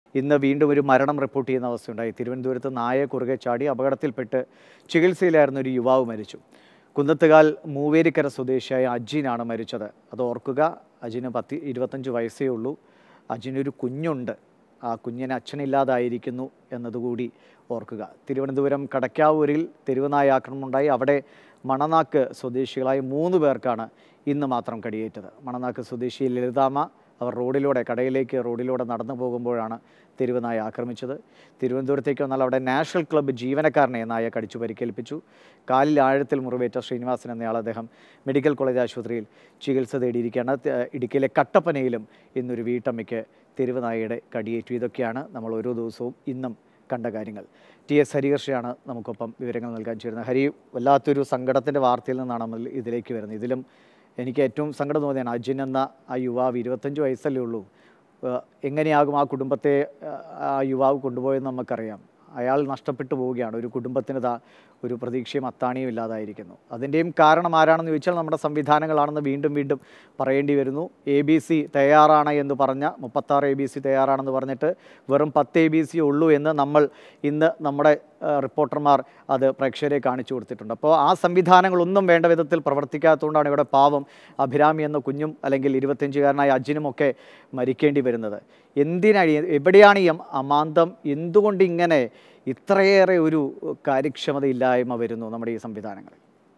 ഇന്ന് വീണ്ടും ഒരു മരണം റിപ്പോർട്ട് ചെയ്യുന്ന അവസ്ഥയുണ്ടായി തിരുവനന്തപുരത്ത് നായ കുറുകെ ചാടി അപകടത്തിൽപ്പെട്ട് ചികിത്സയിലായിരുന്ന ഒരു യുവാവ് മരിച്ചു കുന്നത്തുകാൽ മൂവേരിക്കര സ്വദേശിയായ അജിനാണ് മരിച്ചത് അത് ഓർക്കുക അജിന് പത്ത് ഇരുപത്തഞ്ച് വയസ്സേ ഉള്ളൂ അജിനൊരു കുഞ്ഞുണ്ട് ആ കുഞ്ഞിന് അച്ഛനില്ലാതായിരിക്കുന്നു എന്നതുകൂടി ഓർക്കുക തിരുവനന്തപുരം കടക്കാവൂരിൽ തെരുവുനായ ആക്രമണമുണ്ടായി അവിടെ മണനാക്ക് സ്വദേശികളായ മൂന്ന് പേർക്കാണ് ഇന്ന് മാത്രം കടിയേറ്റത് മണനാക്ക് സ്വദേശി ലളിതാമ്മ അവർ റോഡിലൂടെ കടയിലേക്ക് റോഡിലൂടെ നടന്നു പോകുമ്പോഴാണ് തെരുവുനായ ആക്രമിച്ചത് തിരുവനന്തപുരത്തേക്ക് വന്നാൽ അവിടെ നാഷണൽ ക്ലബ്ബ് ജീവനക്കാരനെ നായ കടിച്ചു പരിക്കേൽപ്പിച്ചു കാലിൽ ആഴത്തിൽ മുറിവേറ്റ ശ്രീനിവാസൻ എന്നയാൾ അദ്ദേഹം മെഡിക്കൽ കോളേജ് ആശുപത്രിയിൽ ചികിത്സ തേടിയിരിക്കുകയാണ് ത- ഇടുക്കിയിലെ കട്ടപ്പനയിലും ഇന്നൊരു വീട്ടമ്മയ്ക്ക് തെരുവുനായയുടെ കടിയേറ്റു ഇതൊക്കെയാണ് നമ്മൾ ഓരോ ദിവസവും ഇന്നും കണ്ട കാര്യങ്ങൾ ടി എസ് ഹരികർഷയാണ് നമുക്കൊപ്പം വിവരങ്ങൾ നൽകാൻ ചേരുന്നത് ഹരി വല്ലാത്തൊരു സങ്കടത്തിൻ്റെ വാർത്തയിൽ നിന്നാണ് നമ്മൾ ഇതിലേക്ക് വരുന്നത് ഇതിലും എനിക്ക് ഏറ്റവും സങ്കടം തോന്നിയാണ് അജിൻ എന്ന ആ യുവാവ് ഇരുപത്തഞ്ച് വയസ്സല്ലേ ഉള്ളൂ ഏഹ് എങ്ങനെയാകും ആ കുടുംബത്തെ ഏഹ് ആ യുവാവ് കൊണ്ടുപോയെന്ന് നമുക്കറിയാം അയാൾ നഷ്ടപ്പെട്ടു പോവുകയാണ് ഒരു കുടുംബത്തിന് ദാ ഒരു പ്രതീക്ഷയും അത്താണിയും ഇല്ലാതായിരിക്കുന്നു അതിൻ്റെയും കാരണം ആരാണെന്ന് ചോദിച്ചാൽ നമ്മുടെ സംവിധാനങ്ങളാണെന്ന് വീണ്ടും വീണ്ടും പറയേണ്ടി വരുന്നു എ ബി സി തയ്യാറാണ് എന്ന് പറഞ്ഞ മുപ്പത്താറ് എ ബി സി തയ്യാറാണെന്ന് പറഞ്ഞിട്ട് വെറും പത്ത് എ ബി സി ഉള്ളൂ എന്ന് നമ്മൾ ഇന്ന് നമ്മുടെ ഏഹ്, റിപ്പോർട്ടർമാർ അത് പ്രേക്ഷകരെ കാണിച്ചു കൊടുത്തിട്ടുണ്ട് അപ്പോൾ ആ സംവിധാനങ്ങളൊന്നും വേണ്ട വിധത്തിൽ പ്രവർത്തിക്കാത്തതുകൊണ്ടാണ് ഇവിടെ പാവം അഭിരാമി എന്ന കുഞ്ഞും അല്ലെങ്കിൽ ഇരുപത്തിയഞ്ചുകാരനായ അജിനുമൊക്കെ മരിക്കേണ്ടി വരുന്നത് എന്തിനാണ് ഈ- എവിടെയാണ് ഈ അം- അമാന്തം എന്തുകൊണ്ട് ഇങ്ങനെ ഇത്രയേറെ ഒരു കാര്യക്ഷമതയില്ലായ്മ വരുന്നു നമ്മുടെ ഈ സംവിധാനങ്ങളിൽ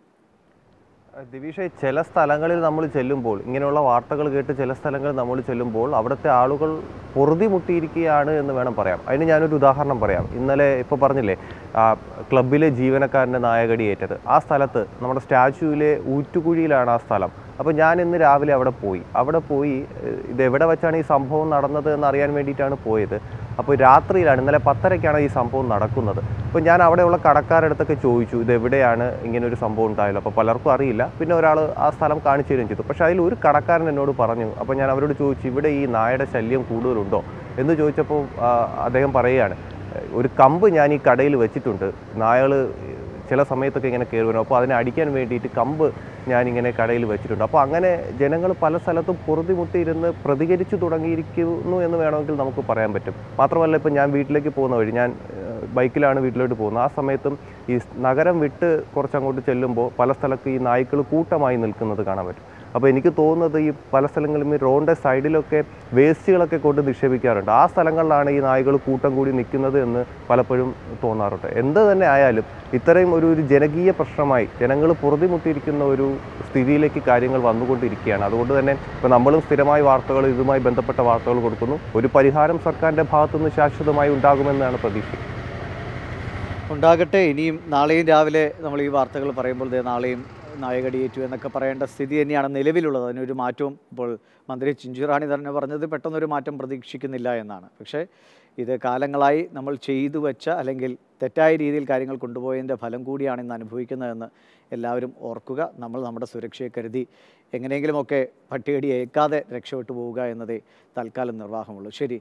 ദിവിഷ ചില സ്ഥലങ്ങളിൽ നമ്മൾ ചെല്ലുമ്പോൾ ഇങ്ങനെയുള്ള വാർത്തകൾ കേട്ട് ചില സ്ഥലങ്ങളിൽ നമ്മൾ ചെല്ലുമ്പോൾ അവിടുത്തെ ആളുകൾ പൊറുതി മുട്ടിയിരിക്കുകയാണ് എന്ന് വേണം പറയാം അതിന് ഞാനൊരു ഉദാഹരണം പറയാം ഇന്നലെ ഇപ്പോൾ പറഞ്ഞില്ലേ ആ, ക്ലബിലെ ജീവനക്കാരൻ്റെ നായകടി ഏറ്റത് ആ സ്ഥലത്ത് നമ്മുടെ സ്റ്റാച്യൂവിലെ ഊറ്റുകുഴിയിലാണ് ആ സ്ഥലം അപ്പോൾ ഞാൻ ഇന്ന് രാവിലെ അവിടെ പോയി അവിടെ പോയി ഏഹ്, ഇത് എവിടെ വെച്ചാണ് ഈ സംഭവം നടന്നത് എന്ന് അറിയാൻ വേണ്ടിയിട്ടാണ് പോയത് അപ്പോൾ രാത്രിയിലാണ് ഇന്നലെ പത്തരയ്ക്കാണ് ഈ സംഭവം നടക്കുന്നത് അപ്പോൾ ഞാൻ അവിടെയുള്ള കടക്കാരുടെ അടുത്തൊക്കെ ചോദിച്ചു ഇത് എവിടെയാണ് ഇങ്ങനെ ഒരു സംഭവം ഉണ്ടായല്ലോ അപ്പോൾ പലർക്കും അറിയില്ല പിന്നെ ഒരാൾ ആ സ്ഥലം കാണിച്ചു തരികയും ചെയ്തു പക്ഷേ അതിൽ ഒരു കടക്കാരൻ എന്നോട് പറഞ്ഞു അപ്പോൾ ഞാൻ അവരോട് ചോദിച്ചു ഇവിടെ ഈ നായയുടെ ശല്യം കൂടുതലുണ്ടോ എന്ന് ചോദിച്ചപ്പോൾ ആ, അദ്ദേഹം പറയുകയാണ് ഒരു കമ്പ് ഞാൻ ഈ കടയിൽ വെച്ചിട്ടുണ്ട് നായകൾ ചില സമയത്തൊക്കെ ഇങ്ങനെ കയറി വരും അപ്പോൾ അതിനെ അടിക്കാൻ വേണ്ടിയിട്ട് കമ്പ് ഞാനിങ്ങനെ കടയിൽ വെച്ചിട്ടുണ്ട് അപ്പോൾ അങ്ങനെ ജനങ്ങൾ പല സ്ഥലത്തും പൊറുതിമുട്ടിയിരുന്ന് പ്രതികരിച്ചു തുടങ്ങിയിരിക്കുന്നു എന്ന് വേണമെങ്കിൽ നമുക്ക് പറയാൻ പറ്റും മാത്രമല്ല ഇപ്പം ഞാൻ വീട്ടിലേക്ക് പോകുന്ന വഴി ഞാൻ ഏഹ്, ബൈക്കിലാണ് വീട്ടിലോട്ട് പോകുന്നത് ആ സമയത്തും ഈ സ് നഗരം വിട്ട് കുറച്ചങ്ങോട്ട് ചെല്ലുമ്പോൾ പല സ്ഥലത്ത് ഈ നായ്ക്കൾ കൂട്ടമായി നിൽക്കുന്നത് കാണാൻ പറ്റും അപ്പോൾ എനിക്ക് തോന്നുന്നത് ഈ പല സ്ഥലങ്ങളിലും ഈ റോഡിൻ്റെ സൈഡിലൊക്കെ വേസ്റ്റുകളൊക്കെ കൊണ്ട് നിക്ഷേപിക്കാറുണ്ട് ആ സ്ഥലങ്ങളിലാണ് ഈ നായ്കൾ കൂട്ടം കൂടി നിൽക്കുന്നത് എന്ന് പലപ്പോഴും തോന്നാറുണ്ട് എന്ത് തന്നെ ആയാലും ഇത്രയും ഒരു ഒരു ജനകീയ പ്രശ്നമായി ജനങ്ങൾ പൊറുതിമുട്ടിയിരിക്കുന്ന ഒരു സ്ഥിതിയിലേക്ക് കാര്യങ്ങൾ വന്നുകൊണ്ടിരിക്കുകയാണ് അതുകൊണ്ട് തന്നെ ഇപ്പോൾ നമ്മളും സ്ഥിരമായി വാർത്തകൾ ഇതുമായി ബന്ധപ്പെട്ട വാർത്തകൾ കൊടുക്കുന്നു ഒരു പരിഹാരം സർക്കാരിൻ്റെ ഭാഗത്തുനിന്ന് ശാശ്വതമായി ഉണ്ടാകുമെന്നാണ് പ്രതീക്ഷ ഉണ്ടാകട്ടെ ഇനിയും നാളെയും രാവിലെ നമ്മൾ ഈ വാർത്തകൾ പറയുമ്പോൾ ദേ നാളെയും നായകടിയേറ്റു എന്നൊക്കെ പറയേണ്ട സ്ഥിതി തന്നെയാണ് നിലവിലുള്ളത് അതിനൊരു മാറ്റവും ഇപ്പോൾ മന്ത്രി ചിഞ്ചുറാണി തന്നെ പറഞ്ഞത് പെട്ടെന്നൊരു മാറ്റം പ്രതീക്ഷിക്കുന്നില്ല എന്നാണ് പക്ഷേ ഇത് കാലങ്ങളായി നമ്മൾ ചെയ്തു വെച്ച അല്ലെങ്കിൽ തെറ്റായ രീതിയിൽ കാര്യങ്ങൾ കൊണ്ടുപോയതിൻ്റെ ഫലം കൂടിയാണ് ഇന്ന് അനുഭവിക്കുന്നതെന്ന് എല്ലാവരും ഓർക്കുക നമ്മൾ നമ്മുടെ സുരക്ഷയെ കരുതി എങ്ങനെയെങ്കിലുമൊക്കെ പട്ടികടി ഏൽക്കാതെ രക്ഷപ്പെട്ടു പോവുക എന്നതേ തൽക്കാലം നിർവാഹമുള്ളൂ ശരി